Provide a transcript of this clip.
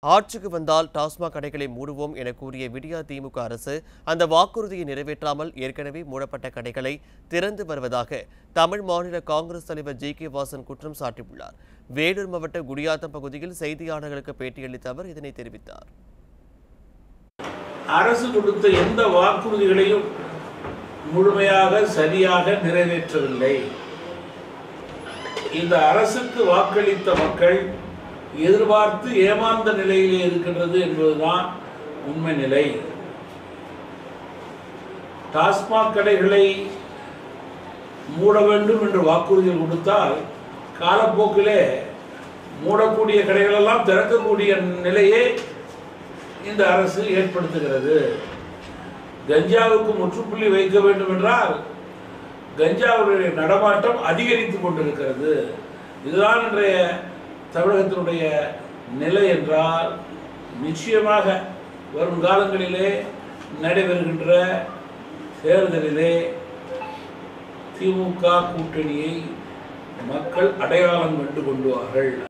ஆட்சிக்கு வந்தால் டாஸ்மாக் கடைகளை மூடுவோம் என கூறிய விடியா திமுக அரசு அந்த வாக்குறுதியை நிறைவேற்றாமல் ஏற்கனவே மூடப்பட்ட கடைகளை திறந்து வருவதாக தமிழ் மாநில காங்கிரஸ் தலைவர் ஜி கே வாசன் குற்றம் சாட்டியுள்ளார் வேலூர் மாவட்ட குடியாத்தம் பகுதியில் செய்தியாளர்களுக்கு பேட்டியளித்த அவர் இதனை தெரிவித்தார் அரசு கொடுத்த எந்த வாக்குறுதிகளையும் முழுமையாக சரியாக நிறைவேற்றவில்லை இந்த அரசுக்கு வாக்களித்த மக்கள் எதிர்பார்த்து ஏமாந்த நிலையிலே இருக்கின்றது என்பதுதான் உண்மை நிலை டாஸ்மாக் கடைகளை மூட வேண்டும் என்று வாக்குறுதிகள் கொடுத்தால் காலப்போக்கிலே மூடக்கூடிய கடைகளெல்லாம் திறக்கக்கூடிய நிலையே இந்த அரசு ஏற்படுத்துகிறது கஞ்சாவுக்கு முற்றுப்புள்ளி வைக்க வேண்டும் என்றால் கஞ்சாவுடைய நடமாட்டம் அதிகரித்து கொண்டிருக்கிறது இதுதான் இன்றைய தமிழகத்தினுடைய நிலை என்றால் நிச்சயமாக வரும் காலங்களிலே நடைபெறுகின்ற தேர்தலிலே திமுக கூட்டணியை மக்கள் அடையாளம் கண்டு கொண்டுவார்கள்